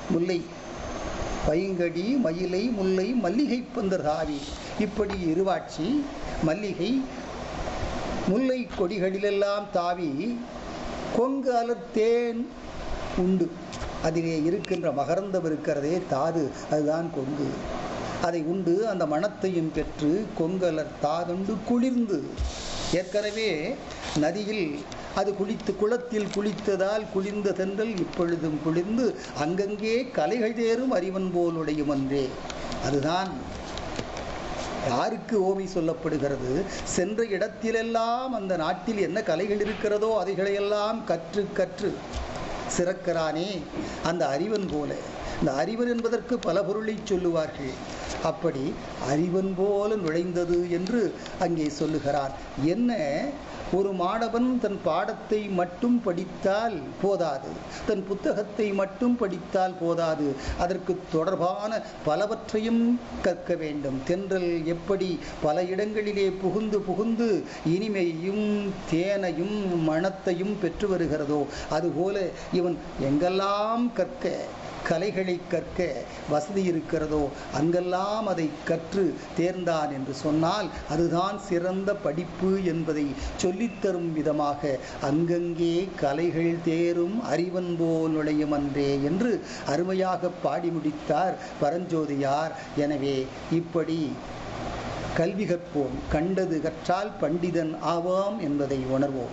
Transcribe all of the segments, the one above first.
முல்லை பைங்கடி மயிலை முல்லை மல்லிகை பந்தர் தாவி இப்படி இருவாட்சி மல்லிகை முல்லை கொடிகளிலெல்லாம் தாவி கொங்கு அலர் தேன் உண்டு அதிலே இருக்கின்ற மகரந்தம் இருக்கிறதே தாது அதுதான் கொங்கு அதை உண்டு அந்த மணத்தையும் பெற்று கொங்கலர் தாதுண்டு குளிர்ந்து ஏற்கனவே நதியில் அது குளித்து குளத்தில் குளித்ததால் குளிர்ந்த தென்றல் இப்பொழுதும் குளிர்ந்து அங்கங்கே கலைகள் தேரும் அறிவன் போலுடையும் அன்றே அதுதான் யாருக்கு ஓமை சொல்லப்படுகிறது சென்ற இடத்திலெல்லாம் அந்த நாட்டில் என்ன கலைகள் இருக்கிறதோ அதைகளையெல்லாம் கற்று கற்று சிறக்கிறானே அந்த அறிவன் போல இந்த அறிவன் என்பதற்கு பல பொருளை சொல்லுவார்கள் அப்படி அறிவன் போல நுழைந்தது என்று அங்கே சொல்லுகிறான் என்ன ஒரு மாணவன் தன் பாடத்தை மட்டும் படித்தால் போதாது தன் புத்தகத்தை மட்டும் படித்தால் போதாது அதற்கு தொடர்பான பலவற்றையும் கற்க வேண்டும் தென்றல் எப்படி பல இடங்களிலே புகுந்து புகுந்து இனிமையும் தேனையும் மணத்தையும் பெற்று வருகிறதோ அதுபோல இவன் எங்கெல்லாம் கற்க கலைகளை கற்க வசதி இருக்கிறதோ அங்கெல்லாம் அதை கற்று தேர்ந்தான் என்று சொன்னால் அதுதான் சிறந்த படிப்பு என்பதை சொல்லித்தரும் விதமாக அங்கங்கே கலைகள் தேரும் அறிவன் போல் நுழையும் அன்றே என்று அருமையாக பாடி முடித்தார் பரஞ்சோதியார் எனவே இப்படி கல்வி கற்போம் கண்டது கற்றால் பண்டிதன் ஆவாம் என்பதை உணர்வோம்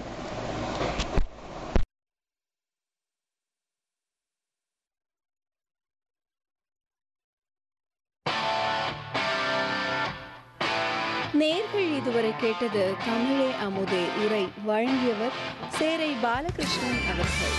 நேர்கள் இதுவரை கேட்டது தமிழே அமுதே உரை வழங்கியவர் சேரை பாலகிருஷ்ணன் அவர்கள்